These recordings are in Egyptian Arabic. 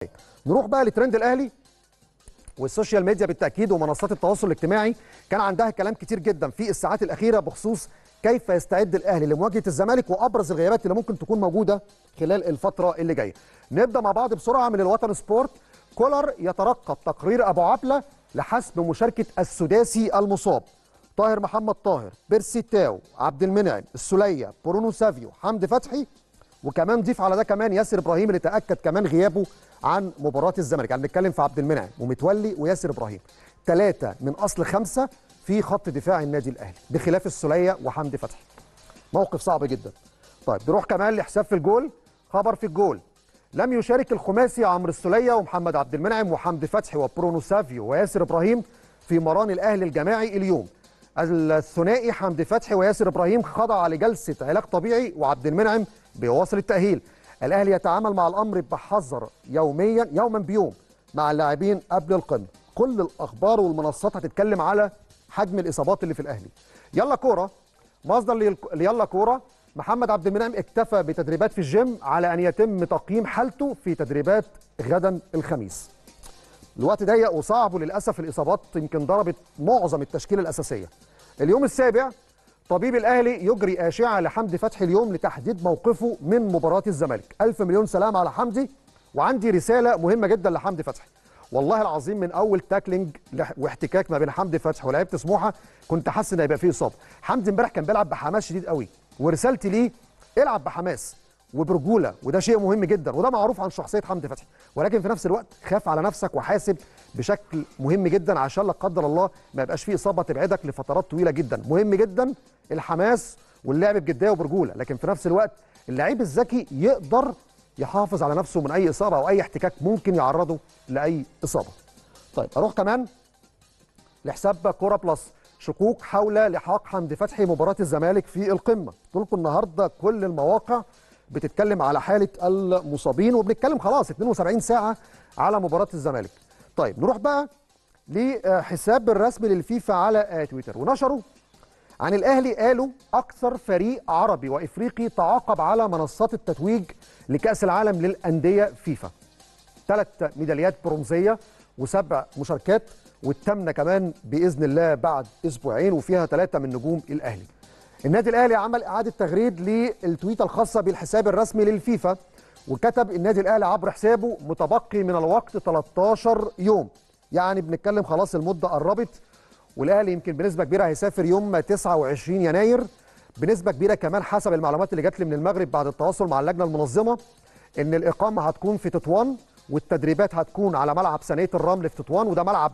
نروح بقى لترند الاهلي والسوشيال ميديا بالتاكيد ومنصات التواصل الاجتماعي كان عندها كلام كتير جدا في الساعات الاخيره بخصوص كيف يستعد الاهلي لمواجهه الزمالك وابرز الغيابات اللي ممكن تكون موجوده خلال الفتره اللي جايه. نبدا مع بعض بسرعه من الوطن سبورت كولر يترقب تقرير ابو عبله لحسب مشاركه السداسي المصاب طاهر محمد طاهر بيرسي تاو عبد المنعم السليه برونو سافيو حمدي فتحي وكمان ضيف على ده كمان ياسر ابراهيم اللي تاكد كمان غيابه عن مباراه الزمالك يعني بنتكلم في عبد المنعم ومتولي وياسر ابراهيم ثلاثه من اصل خمسه في خط دفاع النادي الاهلي بخلاف السليه وحمدي فتحي موقف صعب جدا طيب نروح كمان لحساب في الجول خبر في الجول لم يشارك الخماسي عمرو السليه ومحمد عبد المنعم وحمدي فتحي وبرونو سافيو وياسر ابراهيم في مران الاهلي الجماعي اليوم الثنائي حمدي فتحي وياسر ابراهيم خضع لجلسه علاج طبيعي وعبد المنعم بيواصل التاهيل الاهلي يتعامل مع الامر بحذر يوميا يوما بيوم مع اللاعبين قبل القمه كل الاخبار والمنصات هتتكلم على حجم الاصابات اللي في الاهلي يلا كوره مصدر ليلا كوره محمد عبد المنعم اكتفى بتدريبات في الجيم على ان يتم تقييم حالته في تدريبات غدا الخميس الوقت ضيق وصعب وللاسف الاصابات يمكن ضربت معظم التشكيله الاساسيه اليوم السابع طبيب الاهلي يجري اشعه لحمدي فتحي اليوم لتحديد موقفه من مباراه الزمالك الف مليون سلام على حمدي وعندي رساله مهمه جدا لحمدي فتحي والله العظيم من اول تاكلينج واحتكاك ما بين حمدي فتحي ولاعيبه سموحه كنت حاسس ان هيبقى فيه اصابه حمدي امبارح كان بيلعب بحماس شديد قوي ورسالتي ليه العب بحماس وبرجوله وده شيء مهم جدا وده معروف عن شخصيه حمدي فتحي ولكن في نفس الوقت خاف على نفسك وحاسب بشكل مهم جدا عشان لا قدر الله ما يبقاش فيه اصابه تبعدك لفترات طويله جدا مهم جدا الحماس واللعب بجديه وبرجوله لكن في نفس الوقت اللعيب الذكي يقدر يحافظ على نفسه من اي اصابه او اي احتكاك ممكن يعرضه لاي اصابه طيب اروح كمان لحساب كوره بلس شكوك حول لحاق حمدي فتحي مباراه الزمالك في القمه قلت لكم النهارده كل المواقع بتتكلم على حاله المصابين وبنتكلم خلاص 72 ساعه على مباراه الزمالك طيب نروح بقى لحساب الرسمي للفيفا على تويتر ونشروا عن الاهلي قالوا اكثر فريق عربي وافريقي تعاقب على منصات التتويج لكاس العالم للانديه فيفا ثلاث ميداليات برونزيه وسبع مشاركات والثامنه كمان باذن الله بعد اسبوعين وفيها ثلاثه من نجوم الاهلي النادي الاهلي عمل اعاده تغريد للتويته الخاصه بالحساب الرسمي للفيفا وكتب النادي الاهلي عبر حسابه متبقي من الوقت 13 يوم يعني بنتكلم خلاص المده قربت والاهلي يمكن بنسبه كبيره هيسافر يوم 29 يناير بنسبه كبيره كمان حسب المعلومات اللي جات لي من المغرب بعد التواصل مع اللجنه المنظمه ان الاقامه هتكون في تطوان والتدريبات هتكون على ملعب ثانيه الرمل في تطوان وده ملعب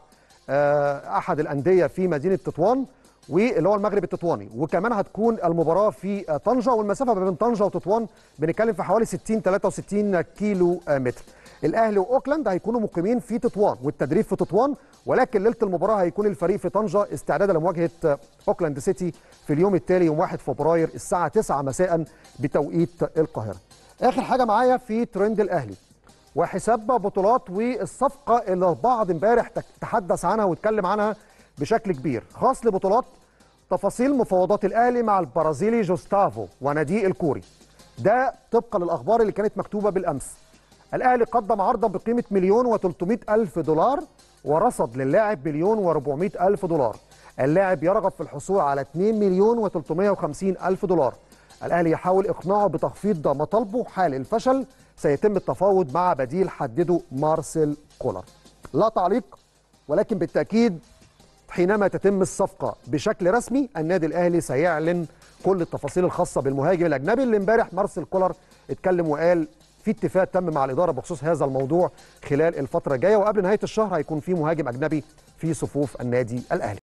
احد الانديه في مدينه تطوان واللي هو المغرب التطواني وكمان هتكون المباراه في طنجه والمسافه ما بين طنجه وتطوان بنتكلم في حوالي 60 63 كيلو متر الاهلي واوكلاند هيكونوا مقيمين في تطوان والتدريب في تطوان ولكن ليله المباراه هيكون الفريق في طنجه استعدادا لمواجهه اوكلاند سيتي في اليوم التالي يوم 1 فبراير الساعه 9 مساء بتوقيت القاهره اخر حاجه معايا في ترند الاهلي وحساب بطولات والصفقه اللي البعض امبارح تحدث عنها واتكلم عنها بشكل كبير خاص لبطولات تفاصيل مفاوضات الاهلي مع البرازيلي جوستافو وناديه الكوري ده طبقا للاخبار اللي كانت مكتوبه بالامس الاهلي قدم عرضا بقيمه مليون و300 الف دولار ورصد للاعب مليون و400 الف دولار اللاعب يرغب في الحصول على 2 مليون و350 الف دولار الاهلي يحاول اقناعه بتخفيض مطالبه حال الفشل سيتم التفاوض مع بديل حدده مارسيل كولر لا تعليق ولكن بالتاكيد حينما تتم الصفقه بشكل رسمي النادي الاهلي سيعلن كل التفاصيل الخاصه بالمهاجم الاجنبي اللي امبارح مارسيل كولر اتكلم وقال في اتفاق تم مع الاداره بخصوص هذا الموضوع خلال الفتره الجايه وقبل نهايه الشهر هيكون في مهاجم اجنبي في صفوف النادي الاهلي